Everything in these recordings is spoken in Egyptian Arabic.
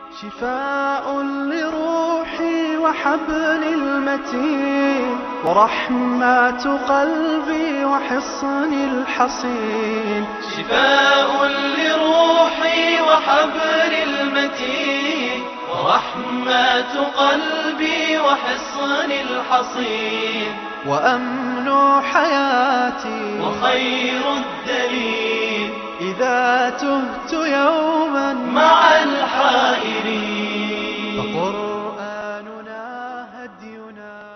شفاء لروحي وحبل المتين ورحمة قلبي وحصن الحصين شفاء لروحي وحبل المتين ورحمة قلبي وحصن الحصين وأمن حياتي وخير الدليل إذا تهت يوما مع الحائرين فقرآننا هدينا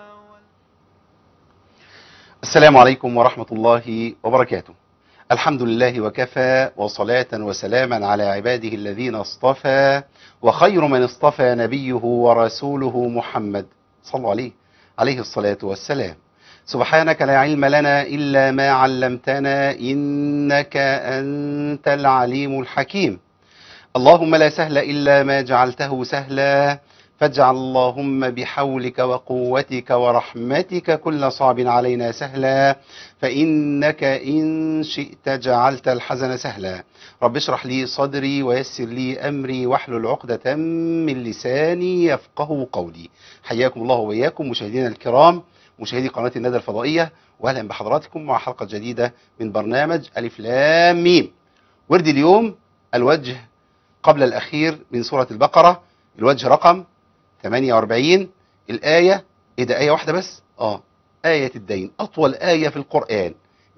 السلام عليكم ورحمة الله وبركاته الحمد لله وكفى وصلاة وسلاما على عباده الذين اصطفى وخير من اصطفى نبيه ورسوله محمد صلوا عليه عليه الصلاة والسلام سبحانك لا علم لنا إلا ما علمتنا إنك أنت العليم الحكيم اللهم لا سهل إلا ما جعلته سهلا فاجعل اللهم بحولك وقوتك ورحمتك كل صعب علينا سهلا فإنك إن شئت جعلت الحزن سهلا رب اشرح لي صدري ويسر لي أمري واحلل عقدة من لساني يفقه قولي حياكم الله وإياكم مشاهدينا الكرام مشاهدي قناة الندى الفضائية وأهلا بحضراتكم مع حلقة جديدة من برنامج ألف لام ميم ورد اليوم الوجه قبل الأخير من سورة البقرة الوجه رقم 48 الآية إيه ده آية واحدة بس؟ آه آية الدين أطول آية في القرآن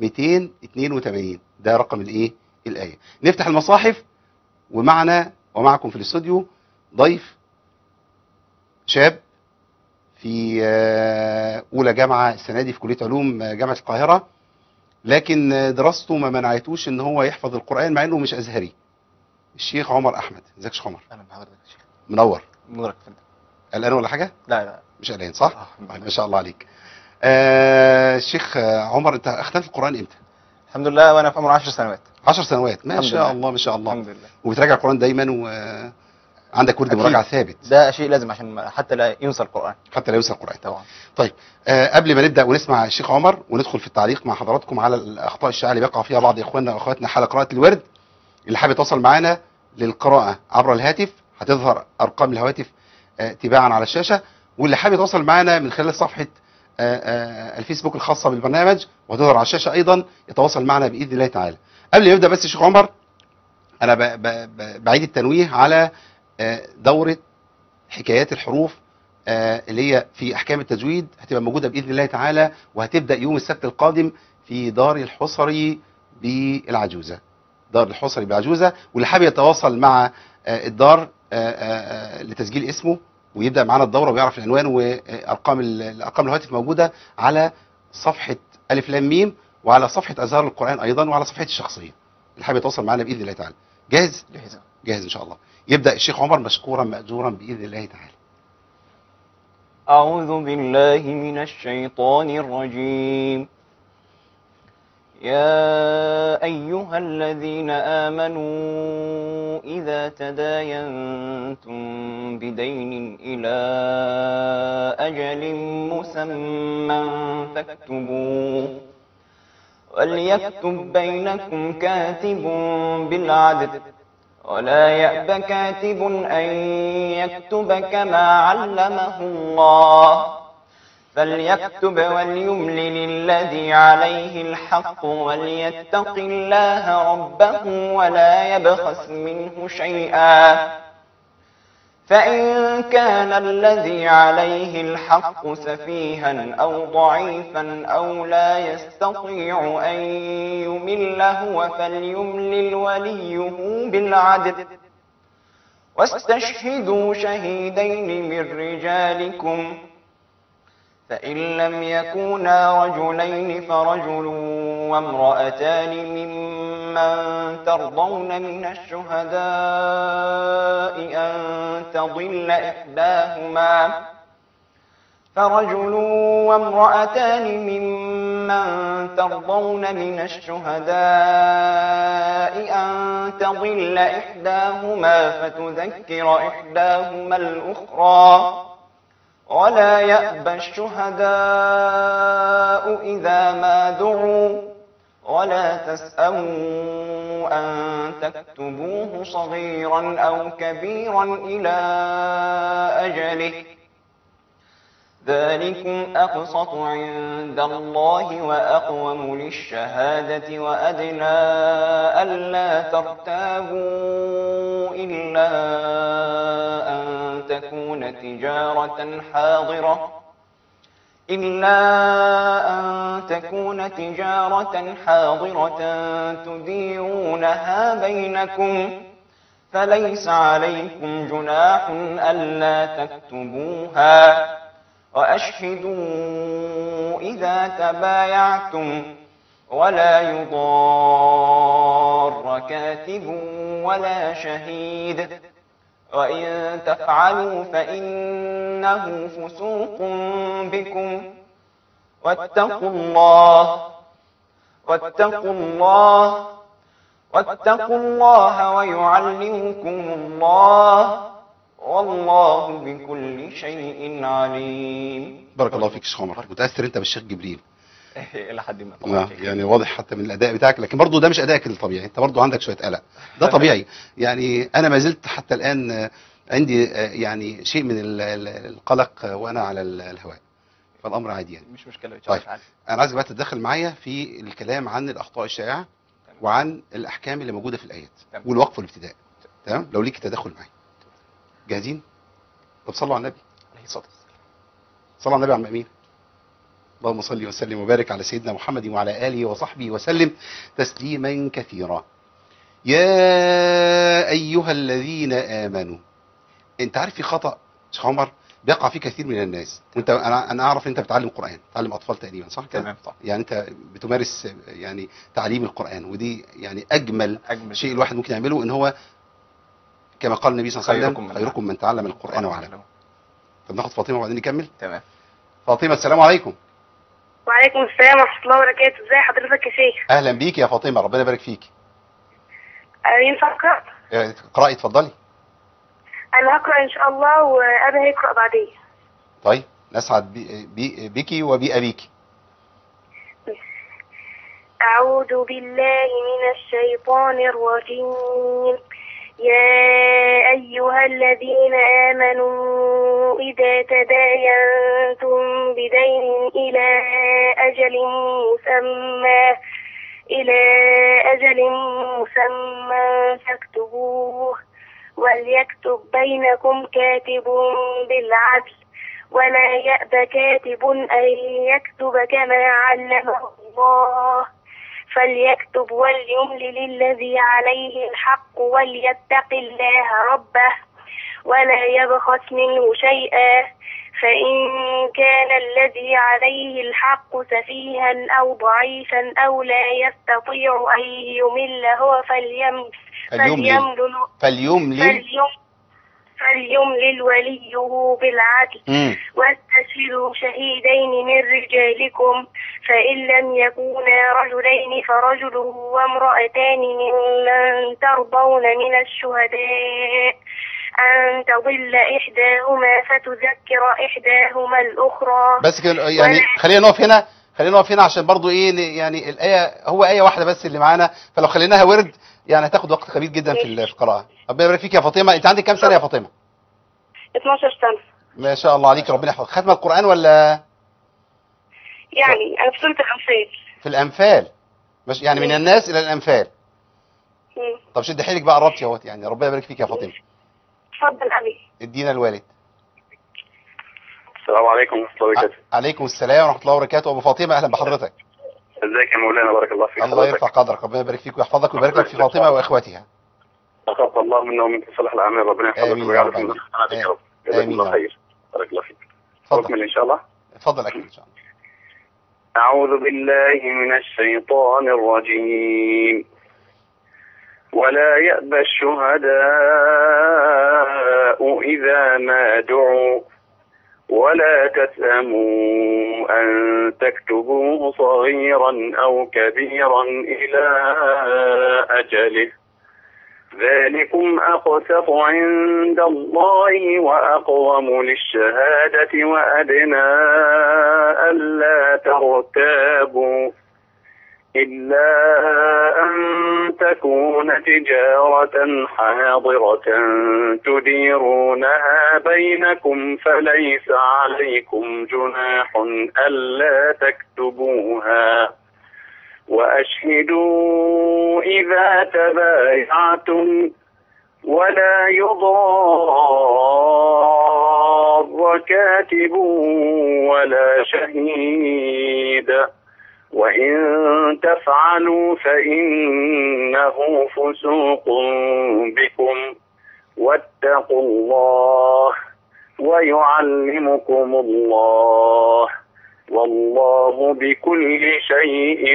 282 ده رقم الإيه؟ الآية نفتح المصاحف ومعنا ومعكم في الاستوديو ضيف شاب في آه، أولى جامعة السنة دي في كلية علوم آه، جامعة القاهرة لكن آه، دراسته ما منعتوش إن هو يحفظ القرآن مع إنه مش أزهري الشيخ عمر أحمد ازيك يا شيخ عمر اهلا بحضرتك يا شيخ منور نورك فندم قلقان ولا حاجة؟ لا لا مش قلقان صح؟ آه، الحمد طيب، لله. ما شاء الله عليك. آه الشيخ آه، عمر انت اختمت القرآن امتى؟ الحمد لله وانا في عمر 10 سنوات 10 سنوات ما الحمد شاء لله. الله ما شاء الله الحمد لله وبتراجع القرآن دايما وعندك ورد أكيد. مراجعة ثابت ده شيء لازم عشان ما- حتى لا ينسى القران حتى لا ينسى القرآن. طبعا طيب آه قبل ما نبدأ ونسمع الشيخ عمر وندخل في التعليق مع حضراتكم على الأخطاء الشائعة اللي بيقع فيها بعض إخواننا وأخواتنا حال قراءة الورد اللي حابب يتواصل معانا للقراءة عبر الهاتف هتظهر أرقام الهواتف آه تباعا على الشاشة واللي حابب يتواصل معانا من خلال صفحة آه آه الفيسبوك الخاصة بالبرنامج وهتظهر على الشاشة أيضا يتواصل معنا بإذن الله تعالى قبل ما نبدأ بس يا شيخ عمر أنا ب ب ب بعيد التنويه على آه دورة حكايات الحروف آه، اللي هي في احكام التجويد هتبقى موجوده باذن الله تعالى وهتبدا يوم السبت القادم في دار الحصري بالعجوزه دار الحصري بالعجوزه واللي حابب يتواصل مع آه، الدار آه، آه، آه، لتسجيل اسمه ويبدا معانا الدوره ويعرف العنوان وارقام ال- الارقام الهواتف موجوده على صفحه الف لام ميم وعلى صفحه ازهار القران ايضا وعلى صفحتي الشخصيه اللي حابب يتواصل معانا باذن الله تعالى جاهز جاهزه جاهز ان شاء الله يبدا الشيخ عمر مشكورا ماجورا باذن الله تعالى أعوذ بالله من الشيطان الرجيم يا أيها الذين آمنوا إذا تداينتم بدين إلى أجل مسمى فاكتبوه وليكتب بينكم كاتب بالعدل ولا يأب كاتب أن يكتب كما علمه الله فليكتب وليملل الذي عليه الحق وليتق الله ربه ولا يبخس منه شيئا فإن كان الذي عليه الحق سفيها أو ضعيفا أو لا يستطيع أن يمل هو فليملل وليه بالعدل واستشهدوا شهيدين من رجالكم فإن لم يكونا رجلين فرجل وامرأتان ممن ترضون من الشهداء أن تضل إحداهما فرجل وامرأتان ممن ترضون من الشهداء أن تضل إحداهما فتذكر إحداهما الأخرى ولا يأبى الشهداء إذا ما دعوا ولا تسأموا أن تكتبوه صغيرا أو كبيرا إلى أجله ذلكم أقسط عند الله وأقوم للشهادة وأدنى ألا ترتابوا إلا أن تكون تجارة حاضرة إلا أن تكون تجارة حاضرة تديرونها بينكم فليس عليكم جناح ألا تكتبوها وأشهدوا إذا تبايعتم ولا يضار كاتب ولا شهيد وإن تفعلوا فإنه فسوق بكم واتقوا الله واتقوا الله واتقوا الله ويعلمكم الله والله بكل شيء عليم بارك الله فيك يا شيخ عمر متاثر انت بالشيخ جبريل الى حد ما آه، طبعا يعني واضح حتى من الاداء بتاعك لكن برضو ده مش ادائك الطبيعي انت برضو عندك شويه قلق ده طبيعي يعني انا ما زلت حتى الان آه، عندي آه، يعني شيء من ال- ال- القلق آه، وانا على ال- الهواء فالامر عادي يعني مش مشكله طيب انا عايزك بقى تتدخل معايا في الكلام عن الاخطاء الشائعه وعن الاحكام اللي موجوده في الايات تمام. والوقف والابتداء تمام لو ليك تدخل معايا جاهزين طب صلوا على النبي عليه الصلاه والسلام صلى على النبي عم امين اللهم صل وسلم وبارك على سيدنا محمد وعلى اله وصحبه وسلم تسليما كثيرا يا ايها الذين امنوا انت عارف في خطا شيخ عمر بيقع فيه كثير من الناس وانت انا انا اعرف انت بتعلم قران تعلم اطفال تقريبا صح كده تمام صح يعني انت بتمارس يعني تعليم القران ودي يعني اجمل اجمل شيء الواحد ممكن يعمله ان هو كما قال النبي صلى الله عليه خيركم وسلم من خيركم من تعلم القران وعلمه طب ناخد فاطمه وبعدين نكمل تمام فاطمه السلام عليكم وعليكم السلام ورحمة الله وبركاته ازي حضرتك يا شيخ اهلا بيك يا فاطمه ربنا يبارك فيك آه، ينفع اقرأ اه، اقراي اتفضلي انا هقرأ ان شاء الله وابي هيقرأ بعدين طيب نسعد بي بي بك وبأبيك اعوذ بالله من الشيطان الرجيم يا ايها الذين امنوا اذا تداينتم بدين الى اجل مسمى إلى أجل مسمى فاكتبوه وليكتب بينكم كاتب بالعدل ولا يأب كاتب أن يكتب كما علمه الله فليكتب وليملل الذي عليه الحق وليتق الله ربه ولا يبخس منه شيئا فإن كان الذي عليه الحق سفيها أو ضعيفا أو لا يستطيع أن يمل هو فليم فليملل فليملل فليملل فليم فليملل وليه بالعدل مم. واستشهدوا شهيدين من رجالكم فإن لم يكونا رجلين فرجل وامرأتان ممن ترضون من الشهداء أن تضل إحداهما فتذكر إحداهما الأخرى بس كده يعني ولا- خلينا نقف هنا خلينا نقف هنا عشان برضو ايه ن- يعني الآية هو آية واحدة بس اللي معانا فلو خليناها ورد يعني هتاخد وقت كبير جدا في ال- في القراءة ربنا يبارك فيك يا فاطمة انت عندك كام سنة يا فاطمة 12 سنة ما شاء الله عليك ربنا يحفظك ختمة القرآن ولا يعني أنا في سورة الأنفال في الأنفال مش يعني من الناس إلى الأنفال مم. طب شد حيلك بقى قربت اهوت يعني ربنا يبارك فيك يا فاطمة اتفضل أبي ادينا الوالد السلام عليكم ورحمة الله وبركاته ع- عليكم السلام ورحمة الله وبركاته أبو فاطمة أهلا بحضرتك ازيك يا مولانا بارك الله فيك الله يرفع قدرك ربنا يبارك فيك ويحفظك ويبارك لك في فاطمة وإخواتها تقبل الله منا ومنك صالح الاعمال ربنا يحفظك آمين يا ويجعلك رب من آمين. حسناتك يا رب جزاكم آمين يا الله رب. خير بارك الله فيك اتفضل أكمل ان شاء الله اتفضل أكيد إن شاء الله أعوذ بالله من الشيطان الرجيم ولا يأبى الشهداء إذا ما دعوا ولا تسأموا أن تكتبوه صغيرا أو كبيرا إلى أجله ذلكم أقسط عند الله وأقوم للشهادة وأدنى ألا ترتابوا إلا أن تكون تجارة حاضرة تديرونها بينكم فليس عليكم جناح ألا تكتبوها وأشهدوا إذا تبايعتم ولا يضار كاتب ولا شهيد وإن تفعلوا فإنه فسوق بكم واتقوا الله ويعلمكم الله والله بكل شيء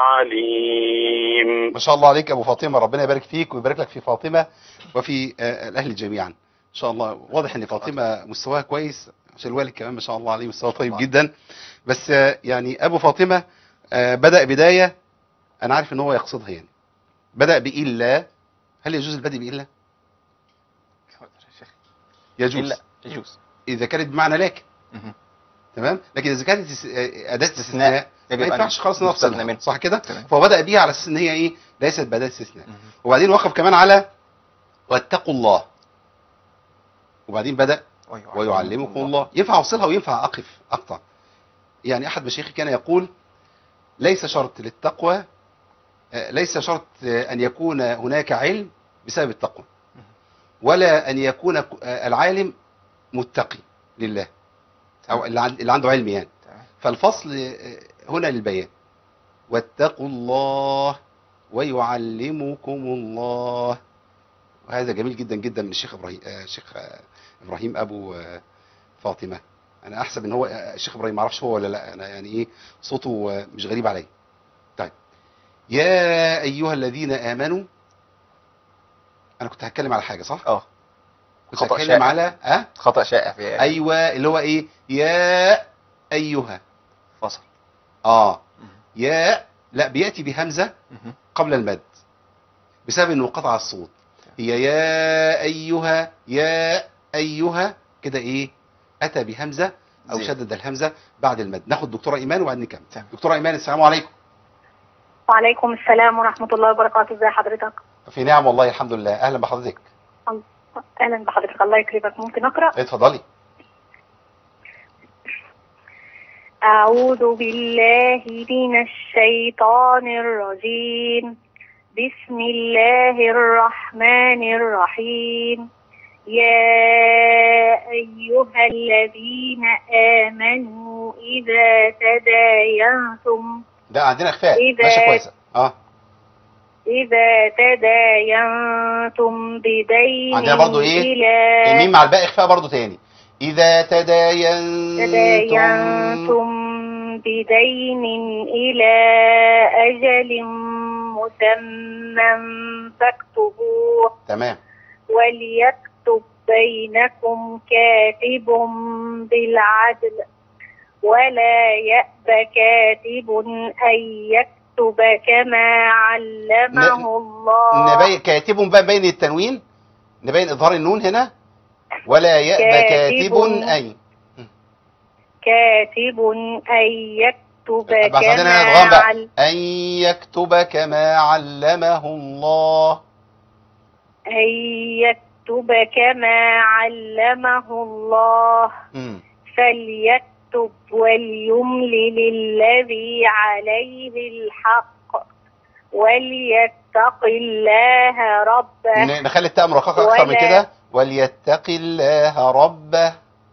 عليم ما شاء الله عليك ابو فاطمه ربنا يبارك فيك ويبارك لك في فاطمه وفي آه، الاهل جميعا ان شاء الله واضح ان فاطمه مستواها كويس عشان الوالد كمان ما شاء الله عليه مستواه طيب طبعا. جدا بس آه، يعني ابو فاطمه آه، بدا بدايه انا عارف ان هو يقصدها يعني بدا بالا هل يجوز البدء بالا يجوز إلا يجوز اذا كانت بمعنى لكن مهم. تمام لكن اذا كانت اس- آه، اداه استثناء يجب ما أن ينفعش خالص يستثنى نفصلها منه. صح كده تمام. فهو بدا بيها على اساس ان هي ايه ليست باداه استثناء مهم. وبعدين وقف كمان على واتقوا الله وبعدين بدا ويعلمكم الله ينفع اوصلها وينفع اقف اقطع يعني احد مشايخي كان يقول ليس شرط للتقوى آه، ليس شرط آه، ان يكون هناك علم بسبب التقوى ولا ان يكون ك- آه، العالم متقي لله او اللي عن- اللي عنده علم يعني تمام. فالفصل آه، هنا للبيان واتقوا الله ويعلمكم الله وهذا جميل جدا جدا من الشيخ ابراهيم آه، الشيخ آه، ابراهيم ابو آه، فاطمه انا احسب ان هو آه، الشيخ ابراهيم ما اعرفش هو ولا لا انا يعني ايه صوته آه، مش غريب عليا طيب يا ايها الذين امنوا انا كنت هتكلم على حاجه صح اه كنت خطأ هتكلم شائع. على اه خطأ شائع في ايوه اللي هو ايه يا ايها فصل اه يا لا بياتي بهمزه مهم. قبل المد بسبب انه قطع الصوت هي يا ايها يا ايها كده ايه اتى بهمزه او زين. شدد الهمزه بعد المد ناخد دكتوره ايمان وبعدين نكمل تمام. دكتوره ايمان السلام عليكم وعليكم السلام ورحمة الله وبركاته ازي حضرتك في نعم والله الحمد لله اهلا بحضرتك أهلا بحضرتك الله يكرمك ممكن أقرأ اتفضلي أعوذ بالله من الشيطان الرجيم بسم الله الرحمن الرحيم يا أيها الذين آمنوا إذا تداينتم ده عندنا اخفاء إذا- ماشي كويسه اه إذا تداينتم بدين عندنا برضو إيه؟ إلى الميم مع الباء اخفاء برضو تاني اذا تداينتم تداينتم بدين إلى أجل مسمى فاكتبوه تمام وليكتب بينكم كاتب بالعدل ولا يأب كاتب أن يكتب كما علمه الله نبين كاتب بقى بين التنوين نبين اظهار النون هنا ولا يأبى كاتب كاتب. اي كاتب أن يكتب بس كما عندنا هنا ادغام بقى عل- ان يكتب كما علمه الله أن يكتب كما علمه الله مم. فليكتب وليملل الذي عليه الحق وليتق الله ربه ن- نخلي التاء مرققه اكثر من ولا- كده وليتق الله ربه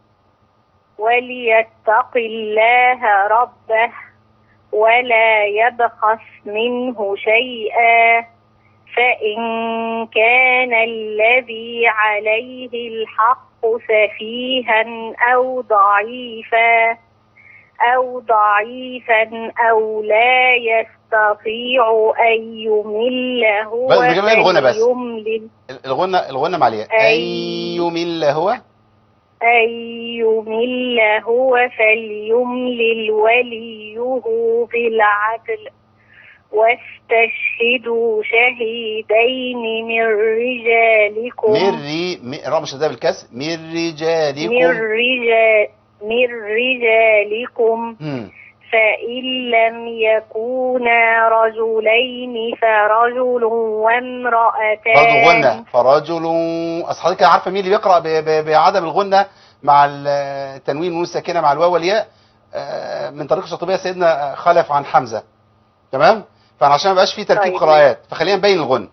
وليتق الله ربه ولا يبخس منه شيئا فإن كان الذي عليه الحق سفيها أو ضعيفا أو ضعيفا أو لا يستطيع أن يمل هو بس بجيب لنا الغنى بس. فليملل الغنى الغنى مع الياء ان أي- يمل هو أن يمل هو فليملل وليه بالعدل واستشهدوا شهيدين من رجالكم من ري م- الراء مش ده بالكسر من من رجالكم رجال من رجالكم مم. فإن لم يكونا رجلين فرجل وامرأتان برضه غنة فرجل اصل حضرتك عارفه مين اللي بيقرا ب- ب- بعدم الغنه مع التنوين والنون الساكنه مع الواو والياء آه، من طريق الشاطبيه سيدنا خلف عن حمزه تمام فانا عشان ما يبقاش في ترتيب طيب. قراءات فخلينا نبين الغن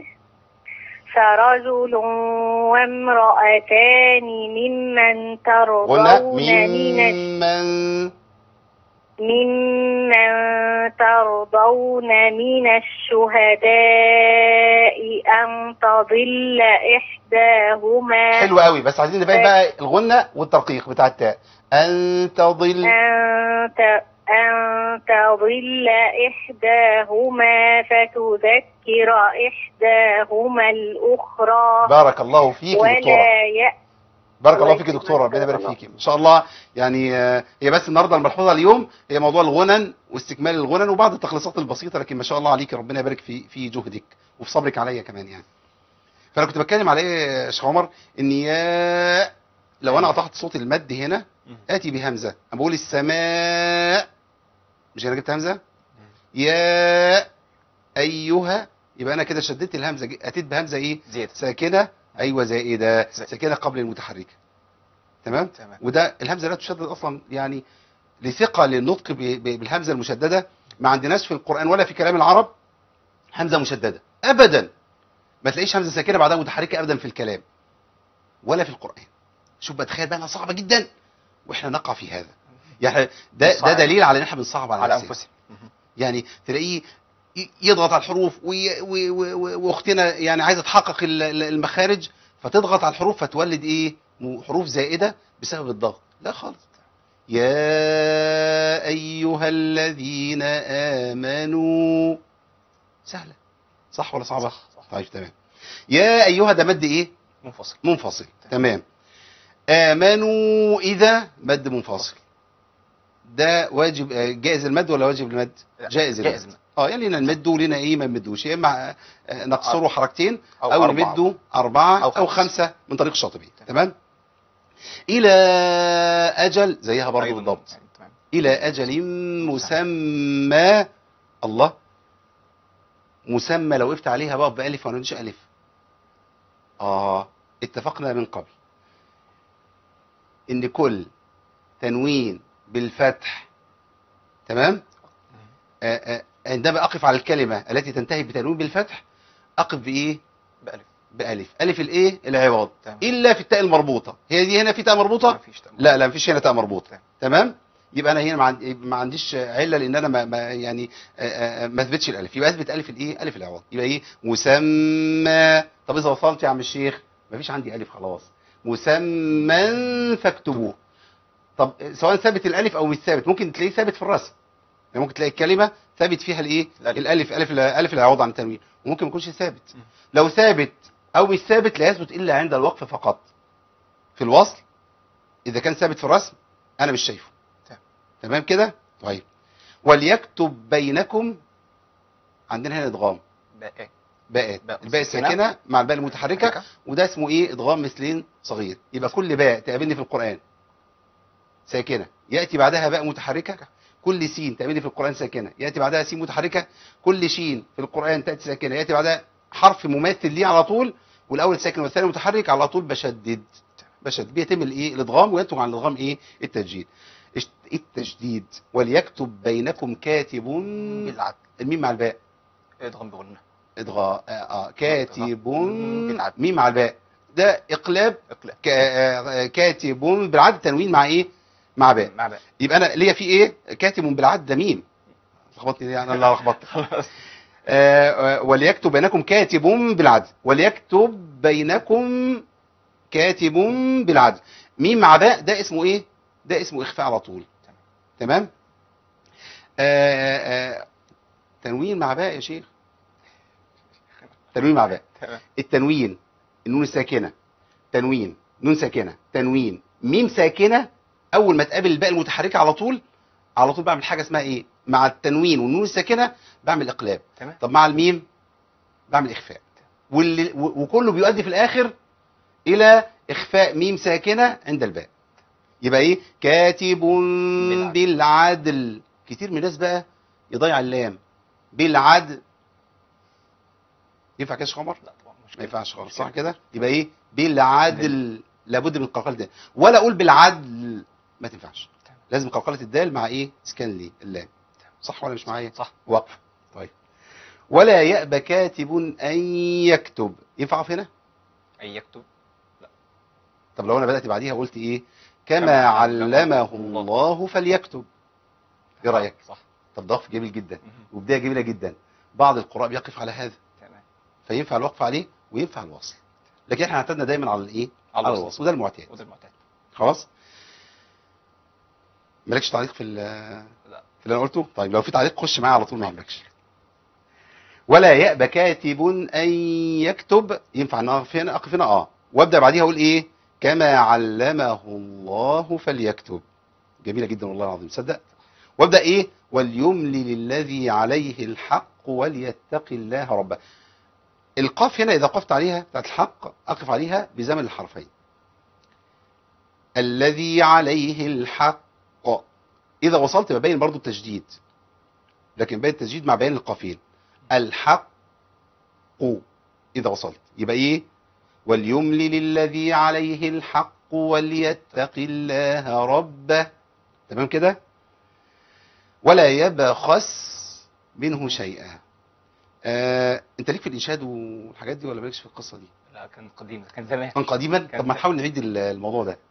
فرجل وامرأتان ممن غنة ترضون من ممن ممن ترضون من الشهداء أن تضل إحداهما حلو قوي بس عايزين نبين بقى الغنه والترقيق بتاع التاء ان تضل أن ت- أن تضل إحداهما فتذكر إحداهما الأخرى بارك الله فيك يا دكتوره ولا يأ بارك الله الله فيك يا يكرمك. دكتوره ربنا يبارك فيك ان شاء الله يعني آه، هي بس النهارده الملحوظه اليوم هي موضوع الغنن واستكمال الغنن وبعض التخليصات البسيطه لكن ما شاء الله عليك ربنا يبارك في في جهدك وفي صبرك عليا كمان يعني فانا كنت بتكلم على ايه يا شيخ عمر ان يا لو انا قطعت صوت المد هنا اتي بهمزه انا بقول السماء مش انا جبت همزه يا ايها يبقى انا كده شددت الهمزه اتيت بهمزه ايه زيادة ساكنه ايوه زائده زائدة. ساكنه قبل المتحركه تمام تمام وده الهمزه لا تشدد اصلا يعني لثقه للنطق ب- ب- بالهمزه المشدده ما عندناش في القران ولا في كلام العرب همزه مشدده ابدا ما تلاقيش همزه ساكنه بعدها متحركه ابدا في الكلام ولا في القران شوف بقى تخيل بقى انها صعبه جدا واحنا نقع في هذا يعني ده ده صعب. دليل على ان احنا بنصعب على, على نفسنا. انفسهم يعني تلاقيه ي- يضغط على الحروف وي- و- و- و- واختنا يعني عايزه تحقق ال- ال- المخارج فتضغط على الحروف فتولد ايه م- حروف زائده بسبب الضغط لا خالص يا ايها الذين امنوا سهله صح ولا صعبه صح، صح. طيب تمام يا ايها ده مد ايه منفصل منفصل تمام امنوا اذا مد منفصل ده واجب آه، جائز المد ولا واجب المد لا، جائز المد جائز المد. اه يعني لنا نمده ولنا ايه ما نمدوش يا اما آه، نقصره حركتين أو او, أربعة. نمده اربعه او, أو أو خمسة. خمسه من طريق الشاطبي تمام الى اجل زيها برضه أيضاً. بالضبط تمام الى اجل مسمى الله مسمى لو وقفت عليها بقى بالف ولا مش الف اه اتفقنا من قبل ان كل تنوين بالفتح تمام آه آه عندما اقف على الكلمه التي تنتهي بتنوين بالفتح اقف بايه بألف بالف الف الايه العوض تمام. الا في التاء المربوطه هي دي هنا في تاء مربوطه مفيش تمام. لا لا مفيش هنا تاء مربوطه تمام. تمام يبقى انا هنا ما عندي- ما عنديش عله لان انا ما ما يعني آه، آه، ما اثبتش الالف يبقى اثبت الف الايه الف العوض يبقى ايه مسمى طب اذا وصلت يا عم الشيخ مفيش عندي الف خلاص مسمى فاكتبوه طب سواء ثابت الالف او مش ثابت ممكن تلاقيه ثابت في الرسم يعني ممكن تلاقي الكلمه ثابت فيها الايه الألف. الالف الف الالف العوض عن التنوين وممكن ما يكونش ثابت م. لو ثابت او مش ثابت لا يثبت الا عند الوقف فقط في الوصل اذا كان ثابت في الرسم انا مش شايفه تمام. تمام كده طيب وليكتب بينكم عندنا هنا ادغام باء باءات باء الباء ساكنة. الساكنه مع الباء المتحركه حركة. وده اسمه ايه ادغام مثلين صغير يبقى كل باء تقابلني في القران ساكنه ياتي بعدها باء متحركه كل سين تقابلني في القران ساكنه ياتي بعدها سين متحركه كل شين في القران تاتي ساكنه ياتي بعدها حرف مماثل ليه على طول والاول ساكن والثاني متحرك على طول بشدد بشدد بيتم الايه الادغام وينتج عن الادغام ايه التجديد اش- التجديد وليكتب بينكم كاتب بالعدل الميم مع الباء ادغم بغنة ادغاء آه آه كاتب بالعدل. ميم مع الباء ده اقلاب اقلاب ك- آه، كاتب بالعدد تنوين مع ايه مع باء مع باء يبقى انا ليا في ايه كاتب بالعدد ده ميم لخبطني دي انا اللي لخبطت خلاص آه، آه، وليكتب بينكم كاتب بالعدل وليكتب بينكم كاتب بالعدل ميم مع باء ده اسمه ايه ده اسمه اخفاء على طول تمام آه، آه، تنوين مع باء يا شيخ تنوين مع باء تمام التنوين النون الساكنه تنوين نون ساكنه تنوين ميم ساكنه اول ما تقابل الباء المتحركه على طول على طول بعمل حاجه اسمها ايه مع التنوين والنون الساكنه بعمل اقلاب تمام طب مع الميم بعمل اخفاء واللي و- وكله بيؤدي في الاخر الى اخفاء ميم ساكنه عند الباء يبقى ايه كاتب بالعدل. بالعدل كتير من الناس بقى يضيع اللام بالعدل ينفع كده يا شيخ عمر لا طبعا مش ما كده. ينفعش خالص مش صح كده. كده يبقى ايه بالعدل لابد من قلقله الدال ولا اقول بالعدل ما تنفعش تمام. لازم قلقله الدال مع ايه اسكان لي اللام صح ولا مش معايا صح وقف طيب ولا يأبى كاتب ان يكتب ينفع اقف هنا اي يكتب طب لو انا بدات بعديها قلت ايه كما كما علمه علمه الله. الله فليكتب ايه رايك صح طب ده وقف جميل جدا مهم. وبدايه جميله جدا بعض القراء بيقف على هذا تمام فينفع الوقف عليه وينفع الوصل لكن احنا اعتدنا دايما على الايه على على الوصل. الوصل وده المعتاد وده المعتاد خلاص مالكش تعليق في ال- لا في اللي انا قلته طيب لو في تعليق خش معايا على طول ما يهمكش ولا يأبى كاتب ان يكتب ينفع ان اقف هنا اقف هنا اه وابدا بعديها اقول ايه كما علمه الله فليكتب جميله جدا والله العظيم صدق وابدا ايه وليملل الذي عليه الحق وليتق الله ربه القاف هنا اذا وقفت عليها بتاعت الحق اقف عليها بزمن الحرفين الذي عليه الحق اذا وصلت ببين برضو التشديد لكن بين التشديد مع بيان القافين الحق اذا وصلت يبقى ايه وليملل الذي عليه الحق وليتق الله ربه تمام كده ولا يبخس منه شيئا آه، انت ليك في الانشاد والحاجات دي ولا مالكش في القصه دي لا كان قديم كان زمان كان قديما كان طب ما نحاول نعيد ال- الموضوع ده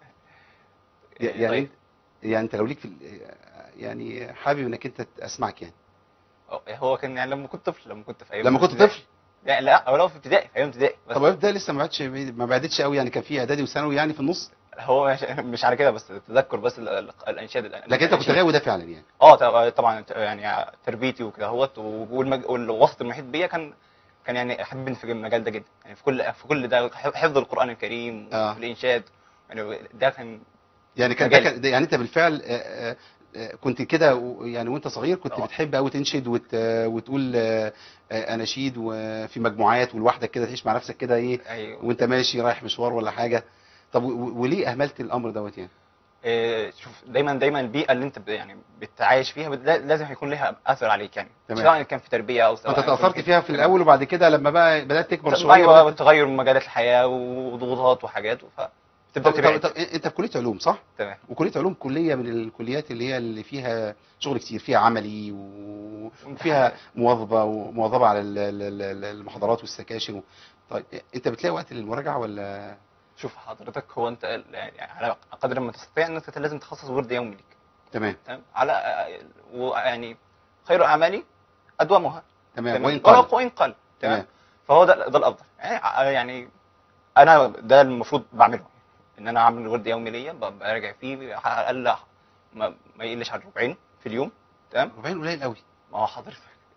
يعني طيب يعني انت لو ليك في ال- يعني حابب انك انت اسمعك يعني هو كان يعني لما كنت طفل لما كنت في ايام لما كنت ابتدائي. طفل لا لا او لو في ابتدائي في ايام ابتدائي بس طب ده لسه ما بعدش ما بعدتش قوي يعني كان في اعدادي وثانوي يعني في النص هو مش, مش على كده بس تذكر بس ال- ال- الانشاد الآن. لكن انت كنت غاوي ده فعلا يعني اه ط- طبعا يعني تربيتي وكده اهوت والمج... والوسط المحيط بيا كان كان يعني احب في المجال ده جدا يعني في كل في كل ده حفظ القران الكريم آه. وفي الانشاد يعني ده كان يعني كان ده مجال. كان ده يعني انت بالفعل آه، آه، آه، كنت كده و- يعني وانت صغير كنت آه. بتحب قوي تنشد وت... وتقول آه، آه، اناشيد وفي مجموعات ولوحدك كده تعيش مع نفسك كده ايه ايوه وانت ماشي رايح مشوار ولا حاجه طب و- و- وليه اهملت الامر دوت يعني إيه، شوف دايما دايما البيئه اللي انت ب- يعني بتعايش فيها بت- لازم هيكون لها اثر عليك يعني تمام. سواء كان في تربيه او سواء انت كان تاثرت فيها في الاول وبعد كده لما بقى بدات تكبر شويه ايوه بدأت- تغير مجالات الحياه وضغوطات وحاجات فتبدا طب, طب, تبعد طب انت في كليه علوم صح تمام وكليه علوم كليه من الكليات اللي هي اللي فيها شغل كتير فيها عملي و- وفيها مواظبه ومواظبه على ال- ال- ال- المحاضرات والسكاشن و... طيب انت بتلاقي وقت للمراجعه ولا شوف حضرتك هو انت يعني على قدر ما تستطيع انك انت لازم تخصص ورد يومي ليك تمام تمام على ويعني خير اعمالي ادومها تمام وين ولو قال وان قل تمام تمام فهو ده ده الافضل يعني يعني انا ده المفروض بعمله ان انا اعمل ورد يومي ليا ب- براجع فيه على الاقل ما, ما يقلش عن ربعين في اليوم تمام ربعين قليل قوي ما هو حضرتك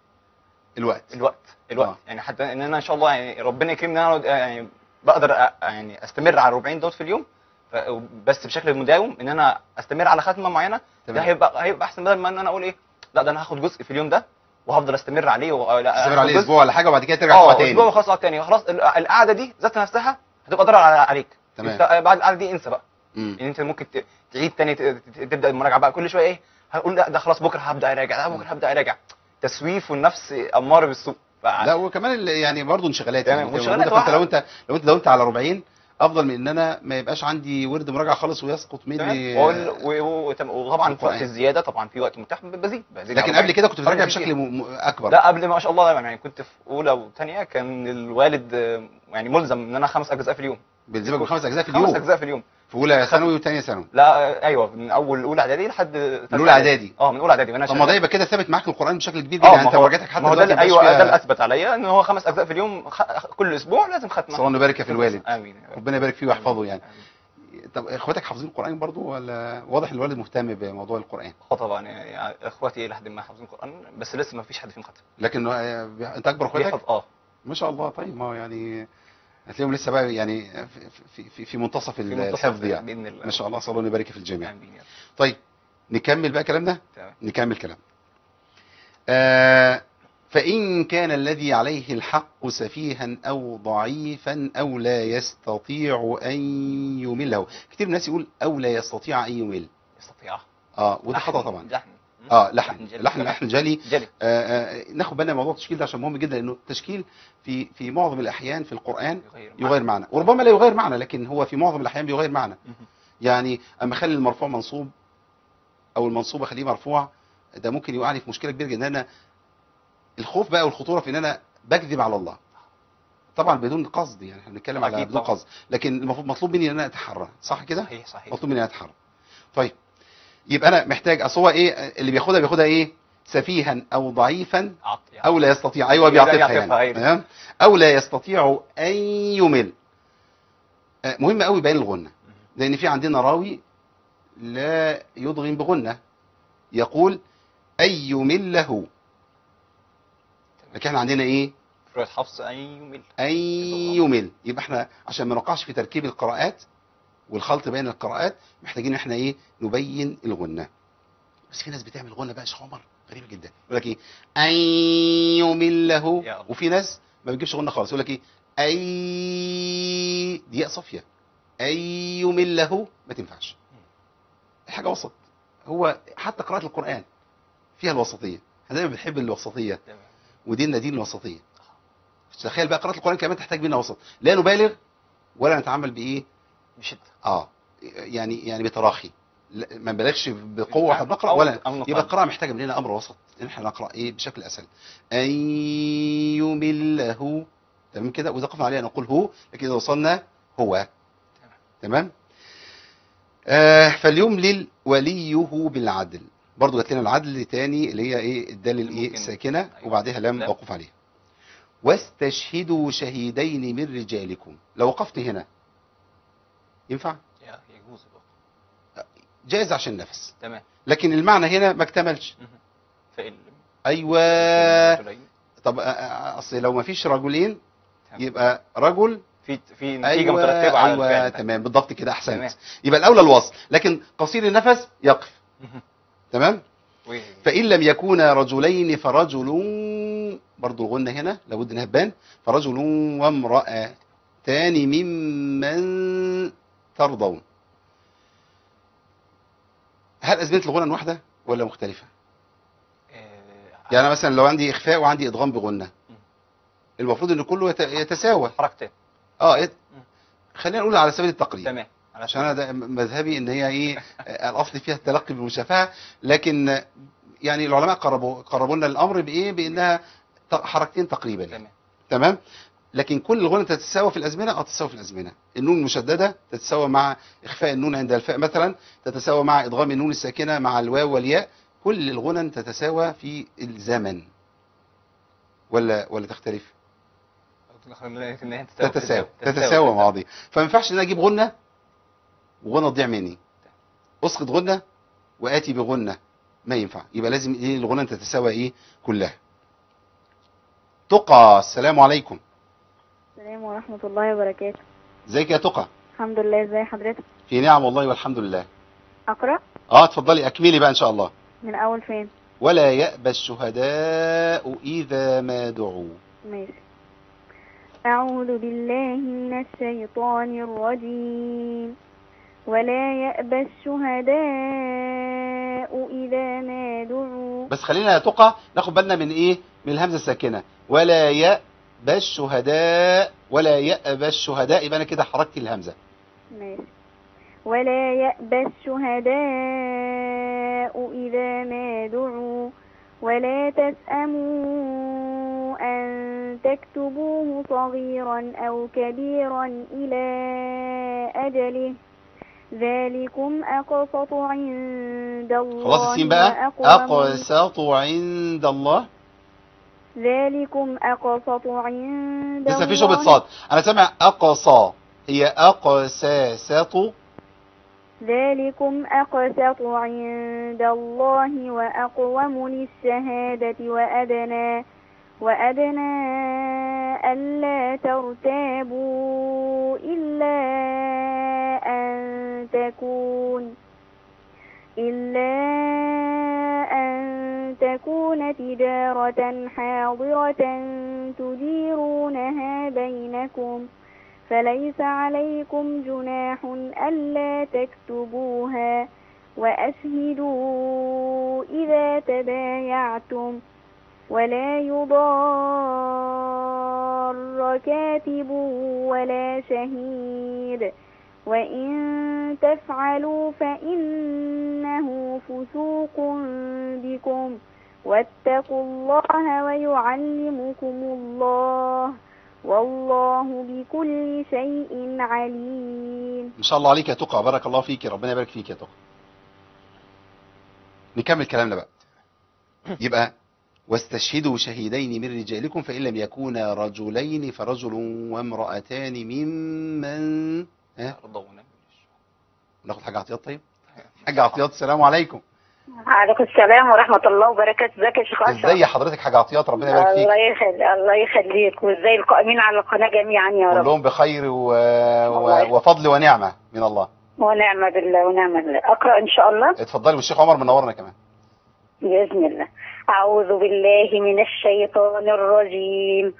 الوقت الوقت الوقت آه. يعني حتى ان انا ان شاء الله يعني ربنا يكرمني انا أقعد- يعني بقدر أ- يعني استمر على 40 دوت في اليوم ف- بس بشكل مداوم ان انا استمر على ختمه معينه ده تمام هيبقى هيبقى احسن بدل ما ان انا اقول ايه لا ده انا هاخد جزء في اليوم ده وهفضل استمر عليه و... لا تستمر هاخد عليه جزء- اسبوع ولا حاجه وبعد كده ترجع اه تقرا اسبوع تاني وخلاص تاني خلاص ال- القعده دي ذات نفسها هتبقى ضرر على- عليك تمام. انت بعد القعده دي انسى بقى مم. ان انت ممكن ت- تعيد تاني ت- ت- تبدا المراجعه بقى كل شويه ايه هقول لا ده خلاص بكره هبدا اراجع ده بكره هبدا اراجع تسويف والنفس اماره بالسوء ف- لا وكمان ال- يعني برضه انشغالات تمام، يعني بتبقى وانشغالات موجودة، فانت واحد. لو انت لو انت دورت على 40 افضل من ان انا ما يبقاش عندي ورد مراجعه خالص ويسقط مني تمام وال- و- و- تم- وطبعا في القرآن. وقت الزياده طبعا في وقت متاح بزيد بزيد لكن على قبل كده كنت بتراجع أربعين بشكل كتير. م... م... اكبر لا قبل ما شاء الله يعني كنت في اولى وثانيه كان الوالد آه، يعني ملزم ان انا خمس اجزاء في اليوم بيلزمك بخمس اجزاء في خمس اليوم اجزاء في اليوم في اولى ثانوي وثانيه ثانوي لا آه، ايوه من اول اولى اعدادي لحد تالتة اولى إعدادي. اه من اولى اعدادي وانا طب ما شغال. ده يبقى كده ثابت معاك القران بشكل كبير جدا اه يعني ما انت هو- مراجعتك حتى ما هو ده دلوقتي اللي- مبقاش ايوه فيها- ده اللي اثبت عليا ان هو خمس اجزاء في اليوم خ- كل اسبوع لازم ختمه صلى الله يبارك في الوالد امين يا رب. ربنا يبارك فيه ويحفظه يعني آمين. طب اخواتك حافظين القران برضو ولا واضح ان الوالد مهتم بموضوع القران اه طبعا يعني اخواتي الى حد ما حافظين القران بس لسه ما فيش حد فيهم ختم لكن آه، انت اكبر اخواتك بيحفظ اه ما شاء الله طيب ما هو يعني هتلاقيهم لسه بقى يعني في في في, في منتصف في منتصف الحفظ يعني باذن الله ما شاء الله صلى الله يبارك في الجميع امين يا رب. طيب نكمل بقى كلامنا تمام نكمل كلام آه فإن كان الذي عليه الحق سفيها أو ضعيفا أو لا يستطيع أن يمله كتير من الناس يقول أو لا يستطيع أن يمل يستطيع اه وده لحن- خطأ طبعا لحن اه لحن لحن جلي. لحن لحن جلي جلي آه آه ناخد بالنا من موضوع التشكيل ده عشان مهم جدا لانه التشكيل في في معظم الاحيان في القران يغير يغير معنى وربما لا يغير معنى لكن هو في معظم الاحيان بيغير معنى مهم. يعني اما اخلي المرفوع منصوب او المنصوب اخليه مرفوع ده ممكن يوقعني في مشكله كبيره جدا ان انا الخوف بقى والخطوره في ان انا بكذب على الله طبعا بدون قصد يعني احنا بنتكلم على أكيد بدون طبعا. قصد لكن المفروض مطلوب مني ان انا اتحرى صح كده صحيح صحيح مطلوب مني ان اتحرى طيب يبقى انا محتاج اصل هو ايه اللي بياخدها بياخدها ايه سفيها او ضعيفا عط يعني. او لا يستطيع ايوه يبقى بيعطفها يعطفها، يعني أيوة. تمام او لا يستطيع ان يمل آه، مهم قوي بيان الغنه لان في عندنا راوي لا يضغم بغنه يقول اي يمله لكن احنا عندنا ايه في رواية حفص أن يمل ان يمل يبقى احنا عشان ما نوقعش في تركيب القراءات والخلط بين القراءات محتاجين ان احنا ايه نبين الغنه بس في ناس بتعمل غنه بقى يا شيخ عمر غريبه جدا يقول لك ايه ان يمله يا الله. وفي ناس ما بتجيبش غنه خالص يقول لك ايه اي دي ياء صافيه اي يمله ما تنفعش حاجه وسط هو حتى قراءه القران فيها الوسطيه احنا دايما بنحب الوسطيه تمام. وديننا دين الوسطيه تخيل بقى قراءه القران كمان تحتاج منا وسط لا نبالغ ولا نتعامل بايه بشدة اه يعني يعني بتراخي لا، ما نبالغش بقوه واحنا بنقرا أو- ولا أو نطلع. يبقى القراءه محتاجه مننا امر وسط ان احنا نقرا ايه بشكل اسهل ان يمله تمام كده واذا وقفنا عليها نقول هو لكن اذا وصلنا هو تمام آه فليملل وليه بالعدل برضو جات لنا العدل تاني اللي هي ايه الدال الايه ممكن. الساكنه أيوة. وبعدها لم لم. موقوف عليها واستشهدوا شهيدين من رجالكم لو وقفت هنا ينفع يا- يجوز برضه. جائز عشان نفس تمام لكن المعنى هنا ما اكتملش مهم. فإن ايوه رجلين. طب آه، آه، اصل لو ما فيش رجلين تمام. يبقى رجل في في نتيجة ايوه مترتبة على ايوه الفعل ده. تمام بالضبط كده احسنت تمام. يبقى الاولى الوصل لكن قصير النفس يقف مهم. تمام و- فإن لم يكونا رجلين فرجل برضو الغنة هنا لابد انها تبان فرجل وامرأتان ممن ترضون هل أزمنة الغنى واحدة ولا مختلفة؟ آه، يعني أنا مثلا لو عندي إخفاء وعندي إدغام بغنة مم. المفروض إن كله يت- يتساوى حركتين اه يت- مم. خلينا نقول على سبيل التقريب تمام عشان انا ده مذهبي ان هي ايه آه، الاصل فيها التلقي بالمشافهه لكن آه، يعني العلماء قربوا قربوا لنا الامر بايه بانها ت- حركتين تقريبا يعني. تمام تمام لكن كل الغنى تتساوى في الازمنه اه تتساوى في الازمنه النون المشدده تتساوى مع اخفاء النون عند الفاء مثلا تتساوى مع ادغام النون الساكنه مع الواو والياء كل الغنى تتساوى في الزمن ولا ولا تختلف تتساوى تتساوى مع بعضها فما ينفعش ان انا اجيب غنه وغنه تضيع مني اسقط غنه واتي بغنه ما ينفع يبقى لازم ايه الغنى تتساوى ايه كلها تقى السلام عليكم السلام ورحمة الله وبركاته ازيك يا تقى الحمد لله ازي حضرتك في نعم والله والحمد لله أقرأ اه اتفضلي اكملي بقى ان شاء الله من أول فين ولا يأبى الشهداء إذا ما دعوا ماشي أعوذ بالله من الشيطان الرجيم ولا يأبى الشهداء إذا ما دعوا بس خلينا يا تقى ناخد بالنا من ايه من الهمزة الساكنة ولا يأبى الشهداء ولا يأبى الشهداء يبقى انا كده حركت الهمزة ماشي ولا يأبى الشهداء إذا ما دعوا ولا تسأموا أن تكتبوه صغيرا أو كبيرا إلى أجله ذلكم أقسط عند الله خلاص السين بقى وأقوم أقسط عند الله ذلكم أقسط عند لسه في الله شبهة صاد انا سامع أقصى هي أقساسة ذلكم أقسط عند الله وأقوم للشهادة وأدنى وأدنى ألا ترتابوا إلا أن تكون إلا أن تكون تجارة حاضرة تديرونها بينكم فليس عليكم جناح ألا تكتبوها وأشهدوا إذا تبايعتم ولا يضار كاتب ولا شهيد وإن تفعلوا فإنه فسوق بكم واتقوا الله ويعلمكم الله والله بكل شيء عليم ان شاء الله عليك يا تقى بارك الله فيك ربنا يبارك فيك يا تقى نكمل كلامنا بقى يبقى واستشهدوا شهيدين من رجالكم فإن لم يكونا رجلين فرجل وامرأتان ممن ها يرضون ناخد حاجة عطيات طيب حاجة عطيات السلام عليكم عليكم السلام ورحمة الله وبركاته ازيك يا شيخ أشرف ازاي حضرتك حاجة عطيات ربنا يبارك فيك الله يخلي الله يخليك وازاي القائمين على القناة جميعا يا رب كلهم بخير و... الله و... وفضل ونعمة من الله ونعم بالله ونعم بالله أقرأ إن شاء الله اتفضلي والشيخ عمر منورنا كمان بإذن الله أعوذ بالله من الشيطان الرجيم